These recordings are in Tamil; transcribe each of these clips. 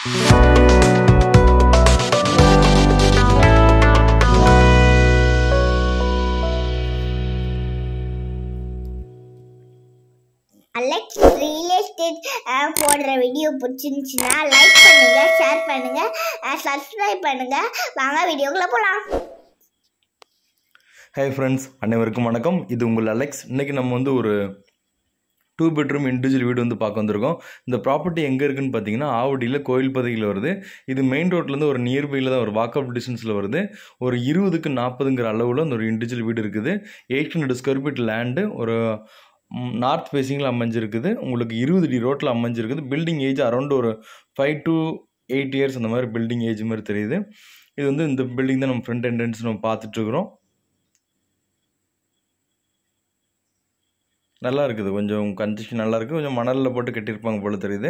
அலெக்ஸ் ரியல் எஸ்டேட் போடுற வீடியோ பிடிச்சிருந்துச்சுன்னா லைக் பண்ணுங்க ஷேர் பண்ணுங்க சப்ஸ்கிரைப் பண்ணுங்க வாங்க வீடியோக்குள்ள போகலாம் ஹாய் ஃப்ரெண்ட்ஸ் அனைவருக்கும் வணக்கம் இது உங்கள் அலெக்ஸ் இன்றைக்கி நம்ம வந்து ஒரு டூ பெட்ரூம் இண்டிவிஜுவல் வீடு வந்து பார்க்க வந்திருக்கோம் இந்த ப்ராப்பர்ட்டி எங்கே இருக்குன்னு பார்த்தீங்கன்னா ஆவடியில் கோயில் பகுதியில் வருது இது மெயின் ரோட்லேருந்து ஒரு நியர்பையில் தான் ஒரு வாக்கப் டிஸ்டன்ஸில் வருது ஒரு இருபதுக்கு நாற்பதுங்கிற அளவில் அந்த ஒரு இண்டிவிஜுவல் வீடு இருக்குது eight hundred square feet land ஒரு நார்த் ஃபேஸிங்கில் அமைஞ்சிருக்குது உங்களுக்கு இருபது அடி ரோட்டில் அமைஞ்சிருக்குது பில்டிங் ஏஜ் அரௌண்ட் ஒரு ஃபைவ் டு எயிட் இயர்ஸ் அந்த மாதிரி பில்டிங் ஏஜ் மாதிரி தெரியுது இது வந்து இந்த பில்டிங் தான் நம்ம ஃப்ரண்ட் என்ட்ரன்ஸ் நம்ம பார்த்துட்ருக்குறோம் நல்லா இருக்குது கொஞ்சம் கன்ஸ்ட்ரக்ஷன் நல்லா இருக்குது கொஞ்சம் மணலில் போட்டு கட்டியிருப்பாங்க போல தெரியுது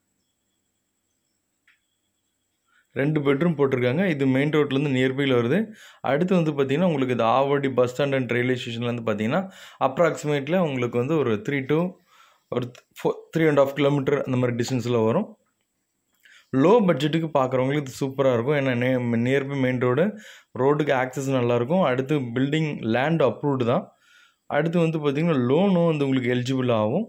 ரெண்டு பெட்ரூம் போட்டிருக்காங்க இது மெயின் ரோட்லேருந்து நியர்பையில் வருது அடுத்து வந்து பார்த்திங்கன்னா உங்களுக்கு இது Avadi bus stand and railway ஸ்டேஷன்லேருந்து பார்த்தீங்கன்னா அப்ராக்சிமேட்டில் உங்களுக்கு வந்து ஒரு த்ரீ டூ ஒரு ஃபோ த்ரீ அண்ட் ஆஃப் கிலோமீட்டர் அந்த மாதிரி டிஸ்டன்ஸில் வரும் லோ பட்ஜெட்டுக்கு பார்க்குறவங்களுக்கு இது சூப்பராக இருக்கும் ஏன்னா நே நியர்பை மெயின் ரோடு ரோடுக்கு ஆக்சஸ் நல்லாயிருக்கும் அடுத்து பில்டிங் லேண்ட் அப்ரூவ்டு தான் அடுத்து வந்து பார்த்திங்கன்னா லோனும் வந்து உங்களுக்கு எலிஜிபிள் ஆகும்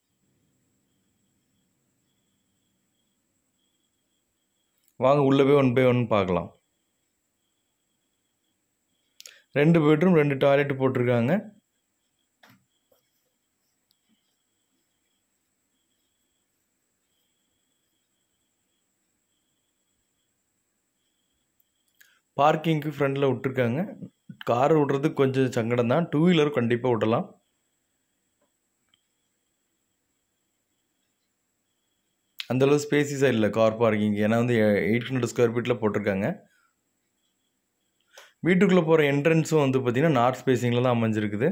வாங்க உள்ளே போய் ஒன் பை ஒன் பார்க்கலாம் ரெண்டு பெட்ரூம் ரெண்டு டாய்லெட் போட்டிருக்காங்க பார்க்கிங்க்கு ஃப்ரண்டில் விட்டுருக்காங்க கார் விட்றதுக்கு கொஞ்சம் சங்கடம் தான் டூ வீலர் கண்டிப்பாக விடலாம் அந்தளவு ஸ்பேசிஸாக இல்லை கார் பார்க்கிங் ஏன்னா வந்து எயிட் ஹண்ட்ரட் ஸ்கொயர் ஃபீட்டில் போட்டிருக்காங்க வீட்டுக்குள்ளே போகிற என்ட்ரன்ஸும் வந்து பார்த்திங்கன்னா நார்த் ஸ்பேசிங்கில் தான் அமைஞ்சிருக்குது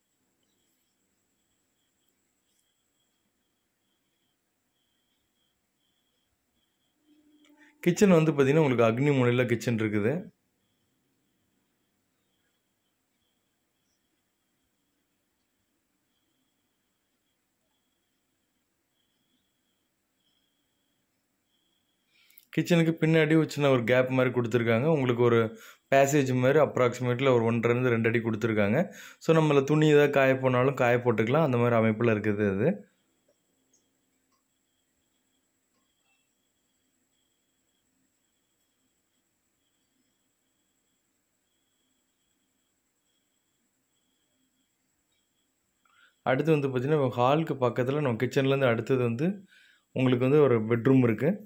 கிச்சன் வந்து பார்த்திங்கன்னா உங்களுக்கு அக்னி முனையில் கிச்சன் இருக்குது கிச்சனுக்கு பின்னாடி ஒரு சின்ன ஒரு கேப் மாதிரி கொடுத்துருக்காங்க உங்களுக்கு ஒரு பேசேஜ் மாதிரி அப்ராக்சிமேட்டில் ஒரு ஒன்றரைலேருந்து ரெண்டு அடி கொடுத்துருக்காங்க ஸோ நம்மளை துணி ஏதாவது காய போனாலும் காய போட்டுக்கலாம் அந்த மாதிரி அமைப்பில் இருக்குது அது அடுத்து வந்து பார்த்திங்கன்னா ஹாலுக்கு பக்கத்தில் நம்ம கிச்சன்லேருந்து அடுத்தது வந்து உங்களுக்கு வந்து ஒரு பெட்ரூம் இருக்குது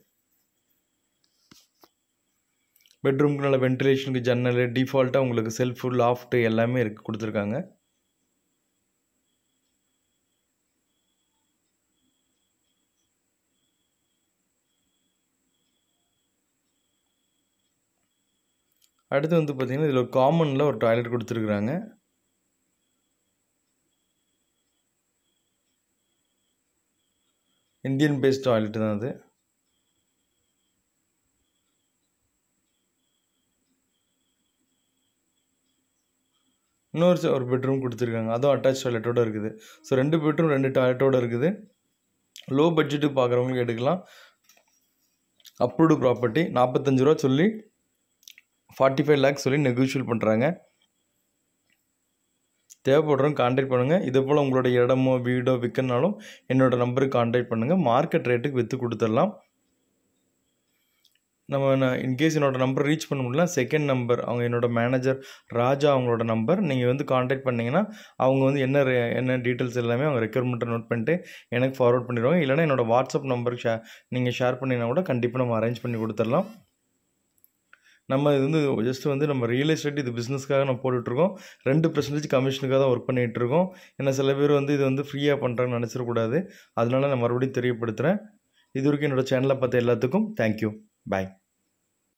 பெட்ரூம்க்கு நல்ல வென்டிலேஷனுக்கு ஜன்னல் டிஃபால்ட்டாக உங்களுக்கு செல்ஃபு லாஃப்ட்டு எல்லாமே இருக்குது கொடுத்துருக்காங்க அடுத்து வந்து பார்த்திங்கன்னா இதில் ஒரு காமனில் ஒரு டாய்லெட் கொடுத்துருக்குறாங்க இந்தியன் பேஸ்ட் டாய்லெட் தான் அது இன்னொரு ஒரு பெட்ரூம் கொடுத்துருக்காங்க அதுவும் அட்டாச் டாய்லெட்டோடு இருக்குது ஸோ ரெண்டு பெட்ரூம் ரெண்டு டாய்லெட்டோடு இருக்குது லோ பட்ஜெட்டுக்கு பார்க்குறவங்களுக்கு எடுக்கலாம் அப்ரூவ்டு ப்ராப்பர்ட்டி நாற்பத்தஞ்சு ரூபா சொல்லி ஃபார்ட்டி ஃபைவ் லேக்ஸ் சொல்லி நெகோஷியல் பண்ணுறாங்க தேவைப்படுறவங்க கான்டாக்ட் பண்ணுங்கள் இதே போல் உங்களோட இடமோ வீடோ விற்கனாலும் என்னோடய நம்பருக்கு கான்டாக்ட் பண்ணுங்கள் மார்க்கெட் ரேட்டுக்கு விற்று கொடுத்துடலாம் நம்ம நான் இன்கேஸ் என்னோடய நம்பர் ரீச் பண்ண முடியல செகண்ட் நம்பர் அவங்க என்னோடய மேனேஜர் ராஜா அவங்களோட நம்பர் நீங்கள் வந்து காண்டாக்ட் பண்ணிங்கன்னா அவங்க வந்து என்ன re- என்ன டீட்டெயில்ஸ் எல்லாமே அவங்க ரெக்யர்மெண்ட்டை நோட் பண்ணிட்டு எனக்கு ஃபார்வர்ட் பண்ணிடுவாங்க இல்லைனா என்னோடய வாட்ஸ்அப் நம்பருக்கு ஷே நீங்கள் ஷேர் பண்ணிங்கன்னா கூட கண்டிப்பாக நம்ம அரேஞ்ச் பண்ணி கொடுத்துடலாம் நம்ம இது வந்து ஜஸ்ட் வந்து நம்ம ரியல் எஸ்டேட் இது பிஸ்னஸ்க்காக நம்ம போட்டுட்ருக்கோம் ரெண்டு பர்சன்டேஜ் கமிஷனுக்காக தான் ஒர்க் பண்ணிகிட்டு இருக்கோம் ஏன்னா சில பேர் வந்து இது வந்து ஃப்ரீயாக பண்ணுறாங்கன்னு நினச்சிடக்கூடாது அதனால நான் மறுபடியும் தெரியப்படுத்துகிறேன் இது வரைக்கும் என்னோடய சேனலை பார்த்த எல்லாத்துக்கும் தேங்க்யூ பாய்